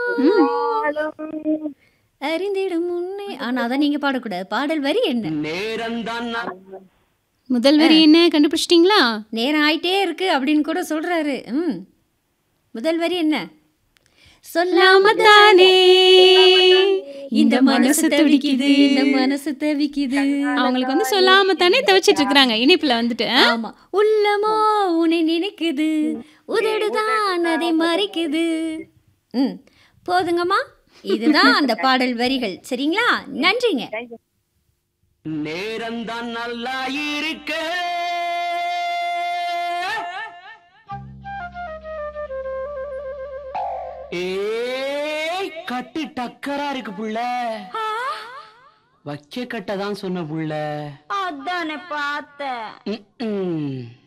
அறிந்திடும் முன்னே ஆனா அதான் நீங்க பாடக்கூடாது பாடல் வரி என்ன நேரம்தான் முதல் வரி என்ன கண்டுபிடிச்சிட்டிங்களா நேரம் ஆயிட்டே இருக்கு அப்படின்னு கூட சொல்றாரு ம் முதல் வரி என்ன சொல்லாம தானே இந்த மனசு தவிக்குது இந்த மனசு தவிக்குது அவங்களுக்கு வந்து சொல்லாம தானே தவிச்சிட்டு இருக்கிறாங்க இணைப்புல வந்துட்டு ஆ? ஆமா உள்ளமோ உன்னை நினைக்குது உதடுதான் அதை மறைக்குது ம் போதுங்கம்மா இதுதான் அந்த பாடல் வரிகள் சரிங்களா நன்றிங்க நேரம்தான் நல்லா இருக்க ஏய் கட்டு டக்கரா இருக்கு புள்ள வைக்க கட்ட தான் சொன்ன புள்ள அதானே பார்த்தேன் ம்ம்.